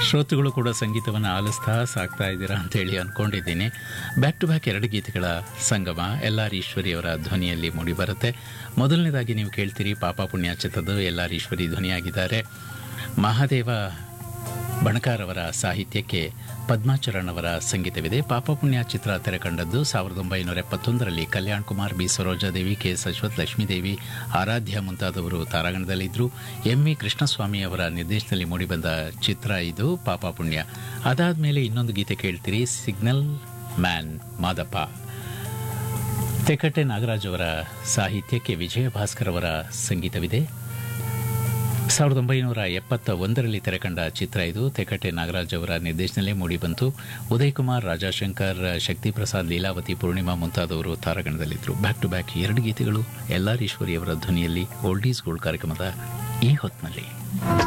ಶ್ರೋತೃಗಳು ಕೂಡ ಸಂಗೀತವನ್ನು ಆಲಿಸ್ತಾ ಸಾಕ್ತಾ ಇದ್ದೀರಾ ಅಂತೇಳಿ ಅಂದ್ಕೊಂಡಿದ್ದೀನಿ ಬ್ಯಾಕ್ ಟು ಬ್ಯಾಕ್ ಎರಡು ಗೀತೆಗಳ ಸಂಗಮ ಎಲ್ ಆರ್ ಈಶ್ವರಿಯವರ ಧ್ವನಿಯಲ್ಲಿ ಮೂಡಿಬರುತ್ತೆ ಮೊದಲನೇದಾಗಿ ನೀವು ಕೇಳ್ತೀರಿ ಪಾಪ ಪುಣ್ಯ ಚಿತ್ರದ ಎಲ್ ಆರ್ ಈಶ್ವರಿ ಧ್ವನಿಯಾಗಿದ್ದಾರೆ ಮಹಾದೇವ ಬಣಕಾರವರ ಸಾಹಿತ್ಯಕ್ಕೆ ಪದ್ಮಾಚರಣ್ ಅವರ ಸಂಗೀತವಿದೆ ಪಾಪ ಪುಣ್ಯ ಚಿತ್ರ ತೆರೆ ಕಂಡದ್ದು ಸಾವಿರದ ಒಂಬೈನೂರ ಎಪ್ಪತ್ತೊಂದರಲ್ಲಿ Kalyan Kumar B Sarojadevi K S Ashwath Lakshmidevi Aradhya ಮುಂತಾದವರು ತಾರಾಗಣದಲ್ಲಿದ್ದರು ಎಂ ಇ ಕೃಷ್ಣಸ್ವಾಮಿ ಅವರ ನಿರ್ದೇಶನದಲ್ಲಿ ಮೂಡಿಬಂದ ಚಿತ್ರ ಇದು ಪಾಪ ಪುಣ್ಯ ಅದಾದಮೇಲೆ ಇನ್ನೊಂದು ಗೀತೆ ಕೇಳ್ತೀರಿ ಸಿಗ್ನಲ್ ಮ್ಯಾನ್ ಮಾದಪ್ಪ ತೆಕಟೆ ನಾಗರಾಜ್ ಅವರ ಸಾಹಿತ್ಯಕ್ಕೆ ವಿಜಯ ಭಾಸ್ಕರ್ ಅವರ ಸಂಗೀತವಿದೆ ಸಾವಿರದ ಒಂಬೈನೂರ ಎಪ್ಪತ್ತ ಒಂದರಲ್ಲಿ ತೆರೆಕಂಡ ಚಿತ್ರ ಇದು ತೆಕಟೆ ನಾಗರಾಜ್ ಅವರ ನಿರ್ದೇಶನಲ್ಲೇ ಮೂಡಿಬಂತು ಉದಯ್ ಕುಮಾರ್ ರಾಜಾಶಂಕರ್ ಶಕ್ತಿ ಪ್ರಸಾದ್ ಲೀಲಾವತಿ ಪೂರ್ಣಿಮಾ ಮುಂತಾದವರು ತಾರಾಗಣದಲ್ಲಿದ್ದರು ಬ್ಯಾಕ್ ಟು ಬ್ಯಾಕ್ ಎರಡು ಗೀತೆಗಳು ಎಲ್ ಆರ್ ಈಶ್ವರಿ ಅವರ ಧ್ವನಿಯಲ್ಲಿ ಓಲ್ಡ್ ಈಸ್ ಗೋಲ್ಡ್ ಕಾರ್ಯಕ್ರಮದ ಈ ಹೊತ್ತಿನಲ್ಲಿ